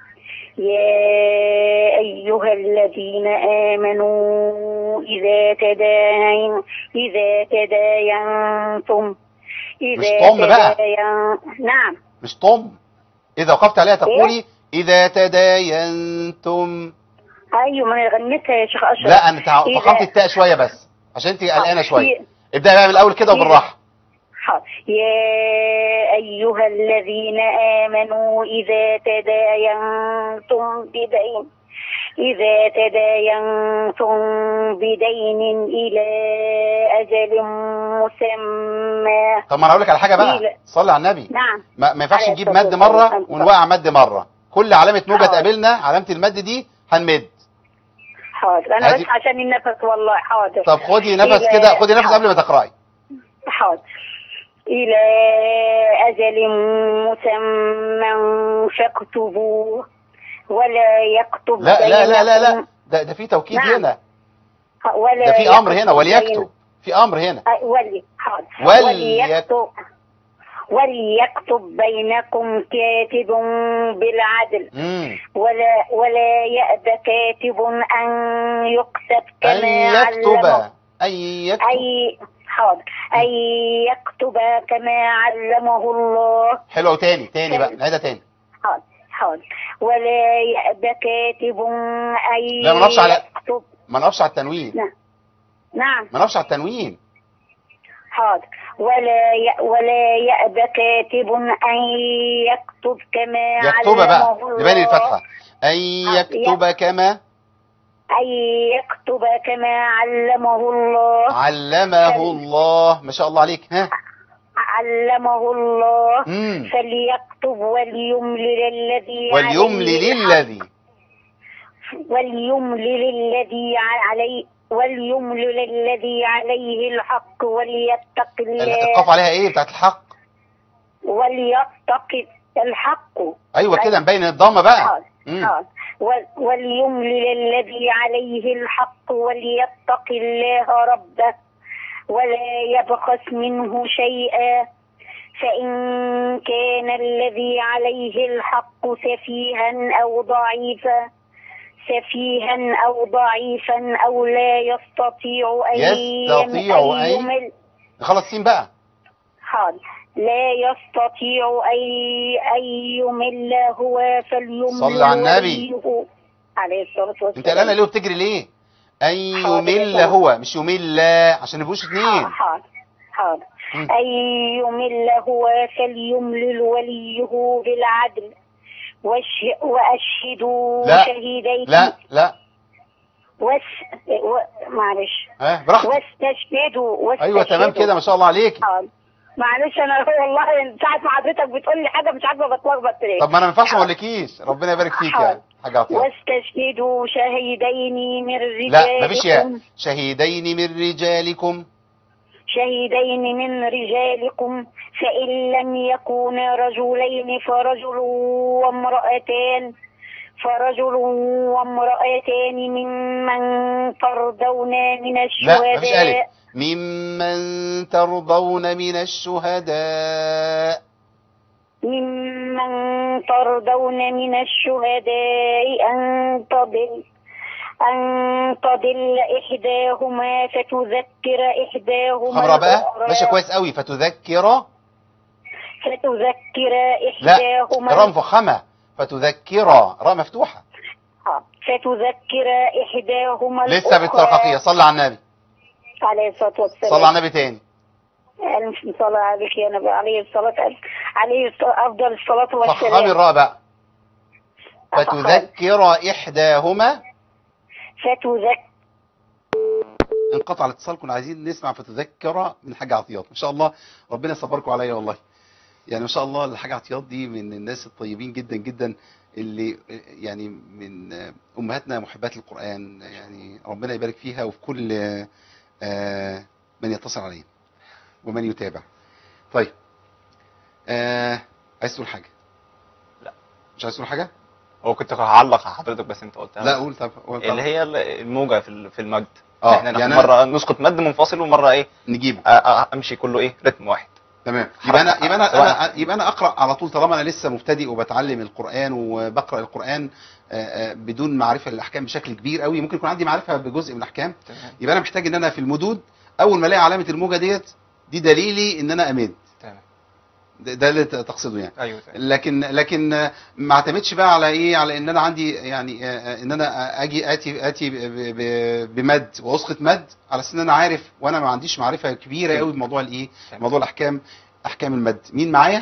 يا أيها الذين آمنوا إذا تداين إذا تداينتم مش إذا طم بقى. تداين نعم مش طم إذا وقفت عليها تقولي إذا تداينتم أيوة ما أنا غنيتها يا شيخ أشرف لا أنا تع- إذا- فخمت التاء شوية بس عشان أنت قلقانة شوية إيه. ابدأ بقى من الأول كده وبالراحة حاضر. يا أيها الذين آمنوا إذا تداينتم بدين إذا تداينتم بدين إلى أجل مسمى طب ما أنا هقول لك على حاجة إيه. بقى صلي على النبي نعم ما, ما ينفعش عليه نجيب الصلاة مد والسلام. مرة أنت. ونوقع مد مرة كل علامة موجة حاضر. تقابلنا علامة المد دي هنمد حاضر أنا هذه- بس عشان النفس والله حاضر طب خدي نفس إلى- كده خدي نفس قبل ما تقرأي حاضر إلى أجل مسمى فاكتبوه ولا يكتب لا لا لا لا لا بينكم- ده ده في توكيد نعم. هنا ولا ده في أمر هنا يكتب وليكتب في أمر هنا أي- ولي حاضر وليك- وليكتب وليكتب بينكم كاتب بالعدل امم ولا ولا يأبى كاتب أن يكتب أن كما يكتب علمه أن يكتب أي حاضر أن يكتب كما علمه الله حلو تاني تاني بقى نعيدها تاني حاضر حاضر ولا يأبى كاتب أن لا، ما نقفش على- يكتب ما نقفش على التنوين نعم نعم ما نقفش على التنوين حاضر ولا ي... ولا يأبى كاتب أن يكتب كما يكتب بقى علمه الله نبان الفتحة أن آه، يكتب كما أن يكتب كما علمه الله علمه الله ما شاء الله عليك ها علمه الله امم فليكتب وليملل الذي وليملل عليه الذي وليملل الذي ع- عليه وليملل الذي عليه الحق وليتق الله القاف عليها ايه بتاعت الحق وليتق الحق ايوه كده مبين الضمه بقى حاضر مم. حاضر ول- وليملل الذي عليه الحق وليتق الله ربه ولا يبخس منه شيئا فإن كان الذي عليه الحق سفيها أو ضعيفا سفيها أو ضعيفا أو لا يستطيع أن يستطيع أن أن- يمل نخلص سين بقى حاضر لا يستطيع أن أن يمل هو فليمل صل على النبي. وليه. عليه الصلاة والسلام انت قلقانه ليه وبتجري ليه ان حاضر يمل يا هو مش يمل عشان نبقوش اتنين حاضر حاضر مم. أن يمل هو فليملل وليه بالعدل وش وأشهدوا لا. شهيدين لا لا وس... و... معلش ها براحتك واستشهدوا واستشهدوا ايوه تمام كده ما شاء الله عليك حاضر معلش انا والله من ساعه ما حضرتك بتقول لي حاجه مش عارفه بتلخبط ليه طب ما انا ما ينفعش ما اقولكيش ربنا يبارك فيك يعني حاجه عطيه واستشهدوا شهيدين من رجالكم لا مفيش ياء شهيدين من رجالكم شهيدين من رجالكم فإن لم يكونا رجلين فرجل وامرأتان فرجل وامرأتان ممن ترضون من لا مفيش ألف الشهداء ممن ترضون من الشهداء ممن ترضون من الشهداء أن تضل أن تضل إحداهما فتذكر إحداهما خمرة بقى الأخرى ماشي كويس قوي فتذكر فتذكر لا إحداهما راء مفخمة فتذكر راء مفتوحة آه. فتذكر إحداهما لسه الأخرى. بالترققية صلى على النبي عليه الصلاة والسلام صلى على النبي تاني ألف صلاة عليك يا نبي عليه الصلاة عليه الصلاة- أفضل الصلاة فخمي والسلام الراء بقى أفخم. فتذكر إحداهما فتذكر انقطع الاتصال كنا عايزين نسمع فتذكر من حاجة عطيات ما شاء الله ربنا يصبركم عليا والله يعني ما شاء الله الحاجة عطيات دي من الناس الطيبين جدا جدا اللي يعني من أمهاتنا محبات القرآن يعني ربنا يبارك فيها وفي كل آه، من يتصل عليه ومن يتابع طيب آه، عايز تقول حاجة لا. مش عايز تقول حاجة هو كنت هعلق على حضرتك بس انت قلتها لا قول طب قول طب. اللي هي الموجه في ال- في المجد اه احنا يعني يعني مره نسقط مد منفصل ومره ايه نجيبه أ- أ- امشي كله ايه رتم واحد تمام يبقى انا يبقى انا, سواء- أنا يبقى انا اقرا على طول طالما انا لسه مبتدئ وبتعلم القران وبقرا القران آه، آه، بدون معرفه للاحكام بشكل كبير قوي ممكن يكون عندي معرفه بجزء من الاحكام تمام يبقى انا محتاج ان انا في المدود اول ما الاقي علامه الموجه ديت دي دليلي ان انا امد تمام ده ده اللي تقصده يعني ايوه تمام لكن لكن آه، ما اعتمدش بقى على ايه على ان انا عندي يعني آه، آه، ان انا اجي اتي اتي ب- ب- بمد واسقط مد على اساس ان انا عارف وانا ما عنديش معرفه كبيره قوي بموضوع الايه تمام. موضوع الاحكام احكام المد مين معايا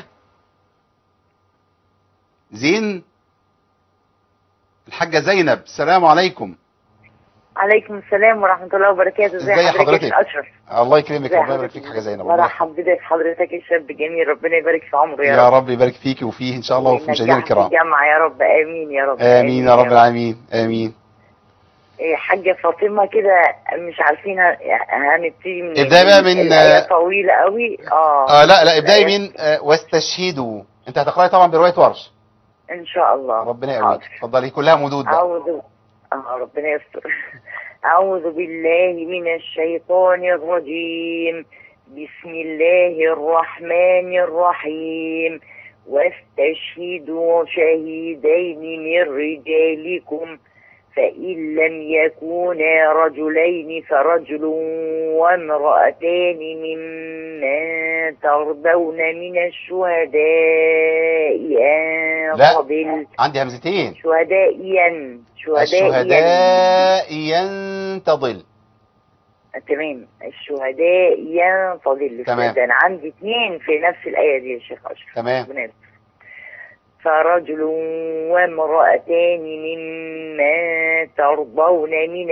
زين الحاجه زينب السلام عليكم عليكم السلام ورحمة الله وبركاته ازاي ازي حضرتك حضرتك؟ يا شيخ أشرف الله يكرمك ازي ربنا يبارك حضرتك؟ فيك حاجه زينب الله مرحب بك حضرتك الشاب جميل ربنا يبارك في عمره يا, يا رب رب يبارك فيكي وفيه ان شاء الله وفي مشاهدينا وينجحك الكرام في الجامعة يا رب آمين يا رب امين يا رب العالمين امين إيه، حاجة فاطمة كده مش عارفين ه- هنبتدي من ابدأي بقى من- الآية طويلة قوي اه اه لا لا ابداي الآية- من آه واستشهدوا انت هتقراي طبعا بروايه ورش ان شاء الله ربنا يقويك حاضر. اتفضلي كلها مدود بقى أعوذ آه ربنا يستر أعوذ بالله من الشيطان الرجيم بسم الله الرحمن الرحيم واستشهدوا شهيدين من رجالكم فإن لم يكونا رجلين فرجل وامرأتان ممن ترضون من الشهداء أن لا. تضل عندي همزتين شهدائيا شهدائيا الشهداء ينتظل تمام الشهداء ينفضل تمام. ده انا عندي اثنين في نفس الايه دي يا شيخ اشرف تمام ربنا يستر. فرجل وامرأتان ممن ترضون من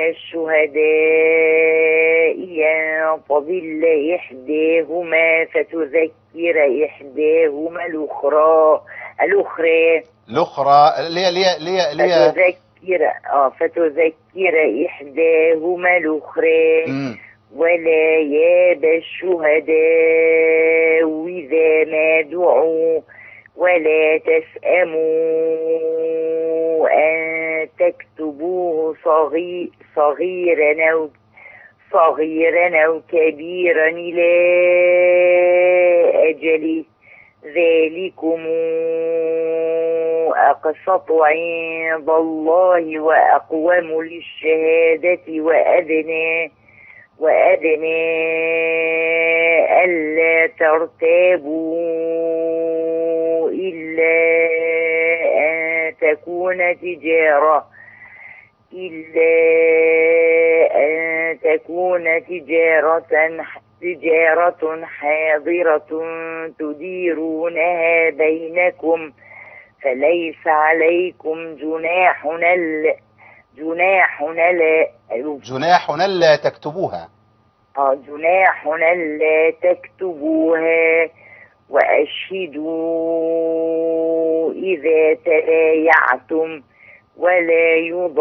الشهداء ينفضل إحداهما فتذكر إحداهما الأخرى الأخرى الاخرى اللي هي اللي هي اللي هي اللي هي فتذكر اه فتذكر إحداهما الأخرى مم. ولا ياب الشهداء إذا ما دعوا ولا تسأموا أن تكتبوه صغير صغيرا أو صغيرا أو كبيرا إلى أجله ذلكم أقسط عند الله وأقوم للشهادة وأدنى وأدنى ألا ترتابوا إلا أن تكون تجارة إلا أن تكون تجارة تجارة حاضرة تديرونها بينكم فليس عليكم جناح ال جناح لا جناح لا تكتبوها آه، جناح ألا تكتبوها وأشهدوا إذا تبايعتم ولا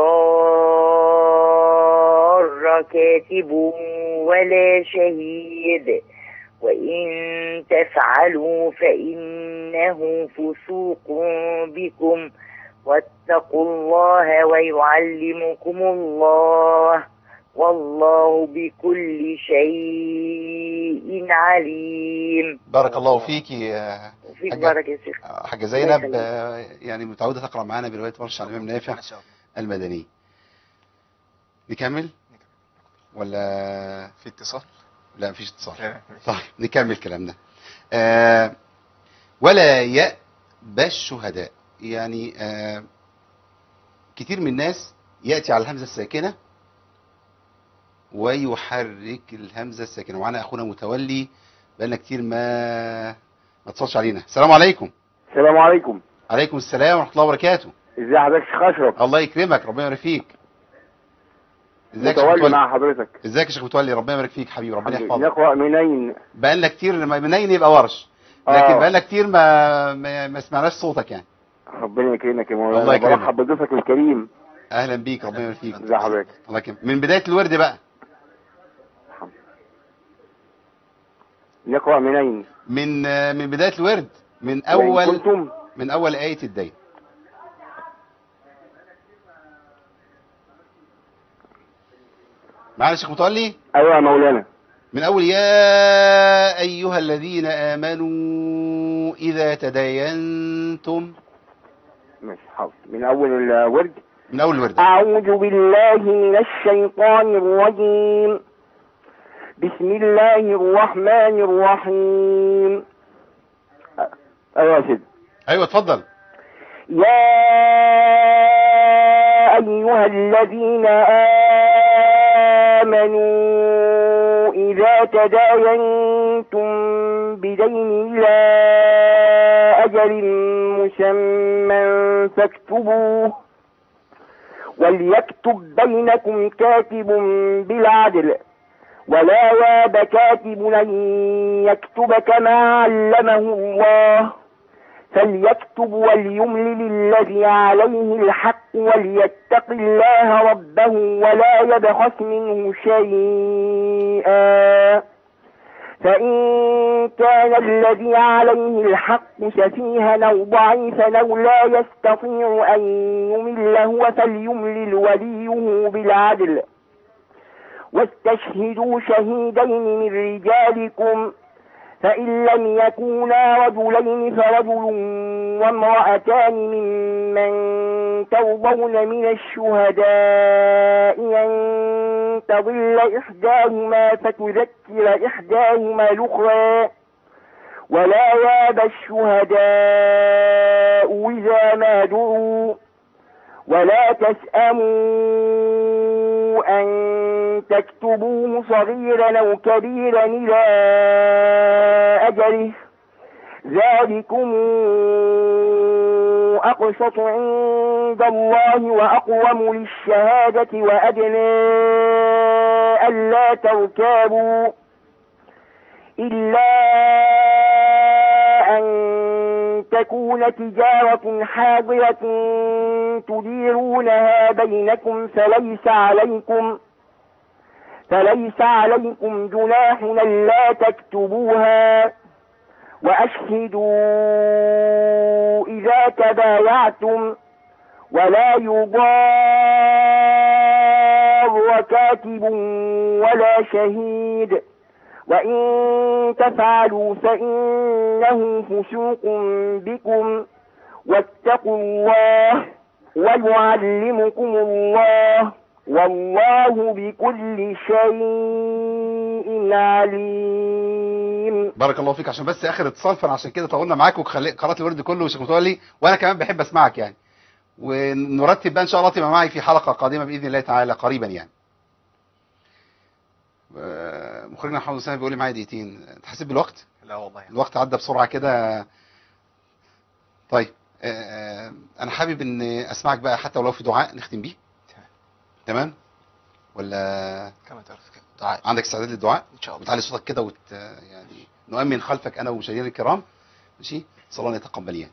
يضار كاتب ولا شهيد وإن تفعلوا فإنه فسوق بكم واتقوا الله ويعلمكم الله والله بكل شيء عليم بارك الله فيكي آه، وفيك حاجة- بارك يا شيخ حاجه الله زينب يخليك. آه، يعني متعوده تقرا معانا بروايه ورش عن الامام نافع ما شاء الله المدني نكمل ولا في اتصال لا مفيش اتصال لا، طيب نكمل كلامنا آه ولا يأبى الشهداء يعني آه كتير من الناس يأتي على الهمزة الساكنة ويحرك الهمزة الساكنة ومعنا أخونا متولي بقالنا كتير ما ما اتصلش علينا السلام عليكم السلام عليكم عليكم السلام ورحمة الله وبركاته ازي حضرتك يا شيخ اشرف الله يكرمك ربنا يبارك فيك ازيك يا شيخ متولي متولي مع حضرتك ازيك يا شيخ متولي ربنا يبارك فيك حبيبي ربنا يحفظك نقرا منين بقالنا كتير لما منين يبقى ورش لكن آه. بقالنا كتير ما ما, ما سمعناش صوتك يعني ربنا يكرمك يا مولانا الله يكرمك. برحب بضيفك الكريم اهلا بيك ربنا يبارك فيك ازي حضرتك الله يكرمك من بدايه الورد بقى نقرا منين من آه، من بدايه الورد من وإن اول كنتم من اول ايه الدين معانا يا شيخ متولي ايوه يا مولانا من اول يا ايها الذين امنوا اذا تداينتم ماشي حاضر من اول الورد من اول الورد أعوذ بالله من الشيطان الرجيم بسم الله الرحمن الرحيم أ- أيوة يا سيدي ايوه اتفضل يا أيها الذين آمنوا إذا تداينتم بدين إلى أجل مسمى فاكتبوه وليكتب بينكم كاتب بالعدل ولا ياب كاتب أن يكتب كما علمه الله فليكتب وليملل الذي عليه الحق وليتق الله ربه ولا يبخس منه شيئا فإن كان الذي عليه الحق سفيها أو ضعيفا أو لا يستطيع أن يمل هو فليملل وليه بالعدل واستشهدوا شهيدين من رجالكم فإن لم يكونا رجلين فرجل وامرأتان ممن ترضون من الشهداء أن تضل إحداهما فتذكر إحداهما الأخرى ولا ياب الشهداء إذا ما دعوا ولا تسأموا أن تكتبوه صغيرا أو كبيرا إلى أجله ذلكم أقسط عند الله وأقوم للشهادة وأدنى ألا ترتابوا إلا أن تكون تجارة حاضرة تديرونها بينكم فليس عليكم فليس عليكم جناح ألا تكتبوها وأشهدوا إذا تبايعتم ولا يضار كاتب ولا شهيد وإن تفعلوا فإنه فسوق بكم واتقوا الله ويعلمكم الله والله بكل شيء عليم بارك الله فيك عشان بس اخر اتصال فانا عشان كده طولنا معاك وقرات الورد كله وشيخ متولي وانا كمان بحب اسمعك يعني ونرتب بقى ان شاء الله تبقى معي في حلقه قادمه باذن الله تعالى قريبا يعني آه، مخرجنا محمد حسين بيقول لي معايا دقيقتين تحسب بالوقت لا والله الوقت عدى بسرعه كده طيب آه، آه، انا حابب ان اسمعك بقى حتى ولو في دعاء نختم بيه تمام ولا كما تعرف كده دعاء عندك استعداد للدعاء ان شاء الله وتعلي صوتك كده وت... يعني نؤمن خلفك انا ومشاهدينا الكرام ماشي صلى الله يتقبل يعني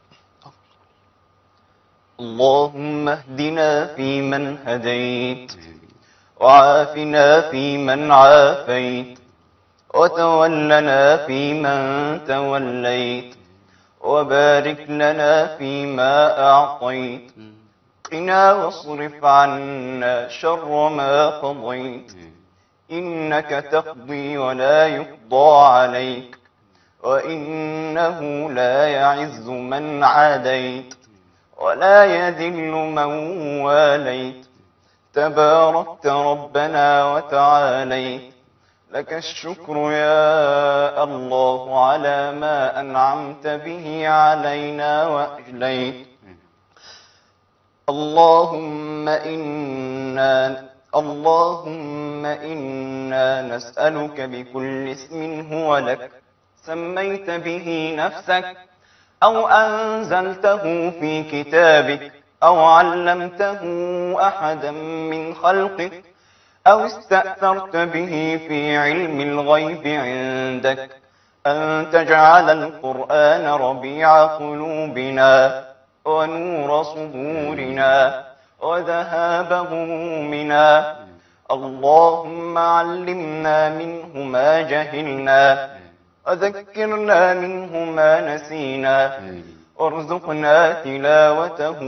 اللهم اهدنا فيمن هديت وعافنا فيمن عافيت وتولنا فيمن توليت وبارك لنا فيما أعطيت قنا واصرف عنا شر ما قضيت إنك تقضي ولا يقضى عليك وإنه لا يعز من عاديت ولا يذل من واليت تباركت ربنا وتعاليت لك الشكر يا الله على ما أنعمت به علينا وأجليت اللهم إنا اللهم إنا نسألك بكل اسم هو لك سميت به نفسك أو أنزلته في كتابك أو علمته أحدا من خلقك أو استأثرت به في علم الغيب عندك أن تجعل القرآن ربيع قلوبنا ونور صدورنا وذهاب همومنا اللهم علمنا منه ما جهلنا وذكرنا منه ما نسينا وارزقنا تلاوته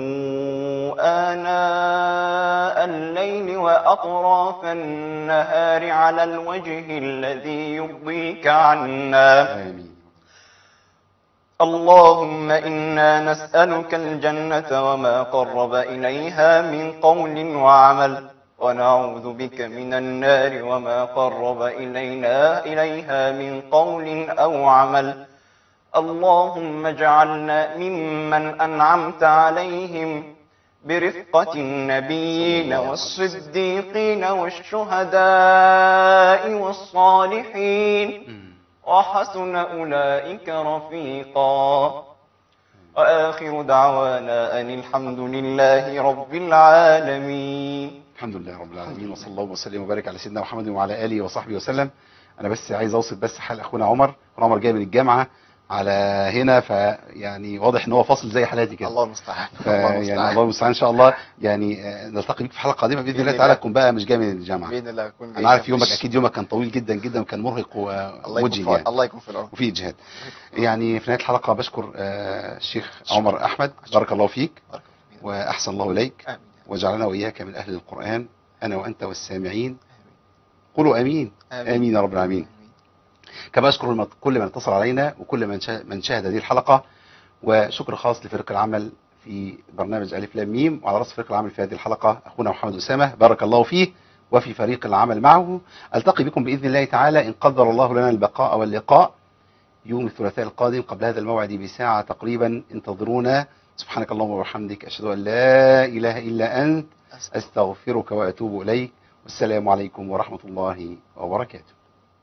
آناء الليل وأطراف النهار على الوجه الذي يرضيك عنا اللهم إنا نسألك الجنة وما قرب إليها من قول وعمل ونعوذ بك من النار وما قرب إلينا إليها من قول أو عمل اللهم اجعلنا ممن أنعمت عليهم برفقة النبيين والصديقين والشهداء والصالحين وحسن أولئك رفيقا وآخر دعوانا أن الحمد لله رب العالمين الحمد لله رب العالمين وصلى الله وسلم وبارك على سيدنا محمد وعلى اله وصحبه وسلم انا بس عايز اوصف بس حال اخونا عمر اخونا عمر جاي من الجامعه على هنا فيعني واضح ان هو فاصل زي حالاتي كده الله المستعان يعني الله المستعان ان شاء الله يعني آه، نلتقي بيك في حلقه قادمه باذن الله بإذن تعالى الله. تكون بقى مش جاي من الجامعه بإذن الله أكون انا عارف يومك اكيد يومك كان طويل جدا جدا وكان مرهق الله ومجهد يكون يعني في الله يكون في العون وفي اجهاد يعني في نهايه الحلقه بشكر آه، الشيخ عمر احمد بارك الله فيك واحسن الله اليك آمين. وجعلنا واياك من اهل القران انا وانت والسامعين قولوا امين آمين. امين يا رب العالمين كما اشكر الم- كل من اتصل علينا وكل من شا- من شاهد هذه الحلقه وشكر خاص لفريق العمل في برنامج الف لام ميم وعلى راس فريق العمل في هذه الحلقه اخونا محمد اسامه بارك الله فيه وفي فريق العمل معه التقي بكم باذن الله تعالى ان قدر الله لنا البقاء واللقاء يوم الثلاثاء القادم قبل هذا الموعد بساعه تقريبا انتظرونا سبحانك اللهم وبحمدك اشهد ان لا اله الا انت استغفرك واتوب اليك والسلام عليكم ورحمه الله وبركاته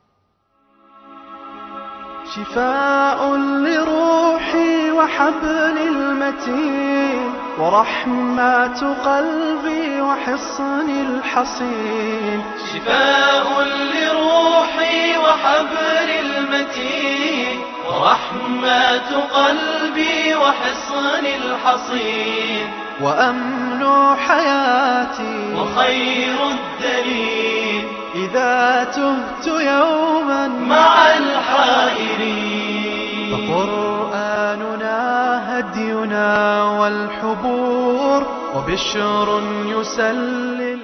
شفاء لروحي وحبل المتين ورحمة قلبي وحصن الحصين شفاء لروحي وحبل المتين ورحمة قلبي وحصن الحصين وأمن حياتي وخير الدليل إذا تهت يوما مع الحائرين فقرآننا هدينا والحبور وبشر يسلم